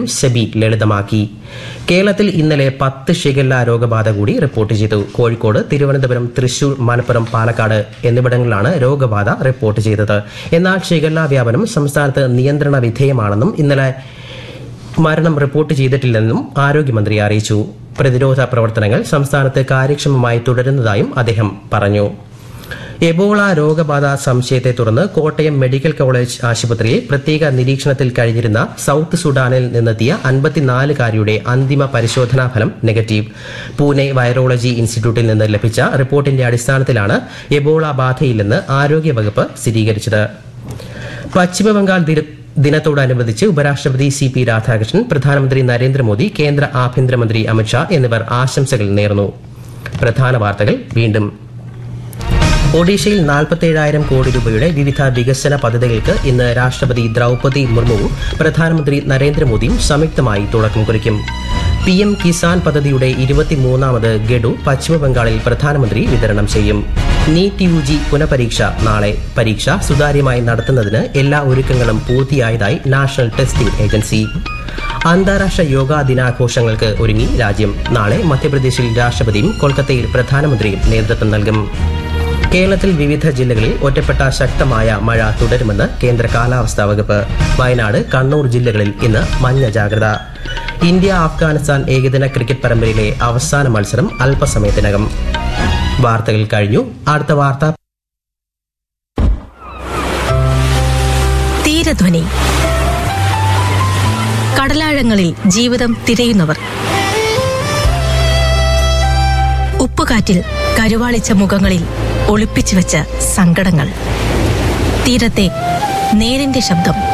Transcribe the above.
സെബി ലളിതമാക്കി കേരളത്തിൽ ഇന്നലെ പത്ത് ഷിഗല്ല രോഗബാധ കൂടി റിപ്പോർട്ട് ചെയ്തു കോഴിക്കോട് തിരുവനന്തപുരം തൃശൂർ മലപ്പുറം പാലക്കാട് എന്നിവിടങ്ങളിലാണ് രോഗബാധ റിപ്പോർട്ട് ചെയ്തത് എന്നാൽ ഷിഗല്ല വ്യാപനം സംസ്ഥാനത്ത് നിയന്ത്രണ വിധേയമാണെന്നും ഇന്നലെ മരണം റിപ്പോർട്ട് ചെയ്തിട്ടില്ലെന്നും ആരോഗ്യമന്ത്രി അറിയിച്ചു പ്രതിരോധ പ്രവർത്തനങ്ങൾ സംസ്ഥാനത്ത് കാര്യക്ഷമമായി തുടരുന്നതായും അദ്ദേഹം പറഞ്ഞു എബോള രോഗബാധ സംശയത്തെ തുടർന്ന് കോട്ടയം മെഡിക്കൽ കോളേജ് ആശുപത്രിയിൽ പ്രത്യേക നിരീക്ഷണത്തിൽ കഴിഞ്ഞിരുന്ന സൌത്ത് സുഡാനിൽ നിന്നെത്തിയ അൻപത്തിനാലുകാരിയുടെ അന്തിമ പരിശോധനാ ഫലം നെഗറ്റീവ് പൂനെ വൈറോളജി ഇൻസ്റ്റിറ്റ്യൂട്ടിൽ നിന്ന് ലഭിച്ച റിപ്പോർട്ടിന്റെ അടിസ്ഥാനത്തിലാണ് എബോള ബാധയില്ലെന്ന് ആരോഗ്യവകുപ്പ് സ്ഥിരീകരിച്ചത് പശ്ചിമബംഗാൾ ദിന- ദിനത്തോടനുബന്ധിച്ച് ഉപരാഷ്ട്രപതി സി പി രാധാകൃഷ്ണൻ പ്രധാനമന്ത്രി നരേന്ദ്രമോദി കേന്ദ്ര ആഭ്യന്തരമന്ത്രി അമിത്ഷാ എന്നിവർ ആശംസകൾ നേർന്നു പ്രധാന വാർത്തകൾ വീണ്ടും ഒഡീഷയിൽ നാൽപ്പത്തേഴായിരം കോടി രൂപയുടെ വിവിധ വികസന പദ്ധതികൾക്ക് ഇന്ന് രാഷ്ട്രപതി ദ്രൗപതി മുർമുവും പ്രധാനമന്ത്രി നരേന്ദ്രമോദിയും സംയുക്തമായി തുടക്കം കുറിക്കും പി എം കിസാൻ പദ്ധതിയുടെ ഇരുപത്തിമൂന്നാമത് ഗഡു പശ്ചിമബംഗാളിൽ പ്രധാനമന്ത്രി വിതരണം ചെയ്യും നീറ്റ് യു ജി പുനഃപരീക്ഷ നാളെ പരീക്ഷ സുതാര്യമായി നടത്തുന്നതിന് എല്ലാ ഒരുക്കങ്ങളും പൂർത്തിയായതായി നാഷണൽ ടെസ്റ്റിംഗ് ഏജൻസി അന്താരാഷ്ട്ര യോഗാ ദിനാഘോഷങ്ങൾക്ക് ഒരുങ്ങി രാജ്യം നാളെ മധ്യപ്രദേശിൽ രാഷ്ട്രപതിയും കൊൽക്കത്തയിൽ പ്രധാനമന്ത്രിയും നേതൃത്വം നൽകും കേരളത്തിൽ വിവിധ ജില്ലകളിൽ ഒറ്റപ്പെട്ട ശക്തമായ മഴ തുടരുമെന്ന് കേന്ദ്ര കാലാവസ്ഥാ വകുപ്പ് വയനാട് കണ്ണൂർ ജില്ലകളിൽ ഇന്ന് മഞ്ഞ ജാഗ്രത ഇന്ത്യ അഫ്ഗാനിസ്ഥാൻ ഏകദിന ക്രിക്കറ്റ് പരമ്പരയിലെ അവസാന മത്സരം അല്പസമയത്തിനകം വാർത്തകൾ കഴിഞ്ഞു അടുത്ത വാർത്ത തീരധ്വനി കടലാഴങ്ങളിൽ ജീവിതം തിരയുന്നവർ ഉപ്പുകാറ്റിൽ കരുവാളിച്ച മുഖങ്ങളിൽ ഒളിപ്പിച്ചു വെച്ച സങ്കടങ്ങൾ തീരത്തെ നേരിന്റെ ശബ്ദം